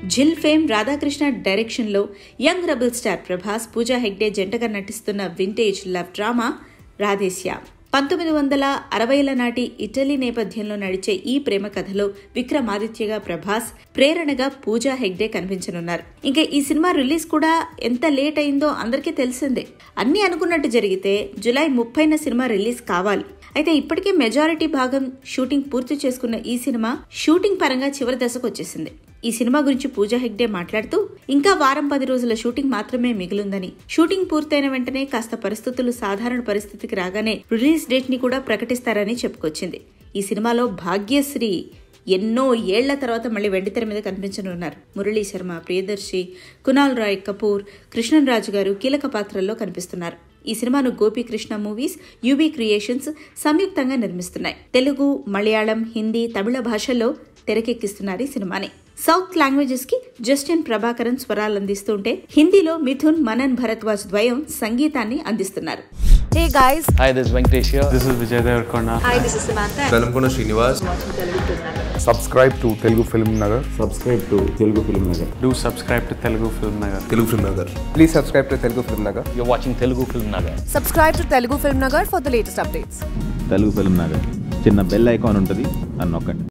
జిల్ ఫేమ్ రాధాకృష్ణ డైరెక్షన్లో young rebel star Prabhas Pooja Hegde జంటగా నటిస్తున్న వింటేజ్ లవ్ డ్రామా రాధేశ్యా పంతొమ్మిది వందల అరవైల నాటి ఇటలీ నేపథ్యంలో నడిచే ఈ ప్రేమ కథలో విక్రమాదిత్యగా ప్రభాస్ ప్రేరణగా పూజా హెగ్డే కనిపించనున్నారు ఇంకా ఈ సినిమా రిలీజ్ కూడా ఎంత లేట్ అయిందో అందరికీ తెలిసిందే అన్ని అనుకున్నట్టు జరిగితే జులై ముప్పైన సినిమా రిలీజ్ కావాలి అయితే ఇప్పటికే మెజారిటీ భాగం షూటింగ్ పూర్తి చేసుకున్న ఈ సినిమా షూటింగ్ పరంగా చివరి దశకు వచ్చేసింది ఈ సినిమా గురించి పూజా హెగ్డే మాట్లాడుతూ ఇంకా వారం పది రోజుల షూటింగ్ మాత్రమే మిగిలిందని షూటింగ్ పూర్తయిన వెంటనే కాస్త పరిస్థితులు సాధారణ పరిస్థితికి రాగానే రిలీజ్ డేట్ ని కూడా ప్రకటిస్తారని చెప్పుకొచ్చింది ఈ సినిమాలో భాగ్యశ్రీ ఎన్నో ఏళ్ల తర్వాత మళ్ళీ వెండితెర మీద కనిపించనున్నారు మురళీ శర్మ ప్రియదర్శి కునాల్ రాయ్ కపూర్ కృష్ణన్ రాజు గారు కీలక పాత్రల్లో కనిపిస్తున్నారు ఈ సినిమాను గోపీకృష్ణ మూవీస్ యూబీ క్రియేషన్స్ సంయుక్తంగా నిర్మిస్తున్నాయి తెలుగు మలయాళం హిందీ తమిళ భాషల్లో తెరకెక్కిస్తున్నారు ఈ సినిమాని సౌత్ లాంగ్వేజెస్ కి జస్టిన్ ప్రభాకరన్ స్వరాలు అందిస్తుంటే హిందీలో మిథున్ మనన్ భరద్వాజ్ ద్వయం సంగీతాన్ని అందిస్తున్నారు Hey guys, Hi, this is Venkatesh here. This is Vijay Devarkonda. hi, this is Samantha. Velamkonda Srinivas subscribe to Telugu Film Nagar. subscribe to Telugu Film Nagar. Do subscribe to Telugu Film Nagar. Telugu film Nagar Please subscribe to Telugu Film Nagar. You're watching Telugu Film Nagar. Subscribe to Telugu Film Nagar for the latest updates. Telugu film Nagar చిన్న bell icon ఉంటుంది అని నొక్కండి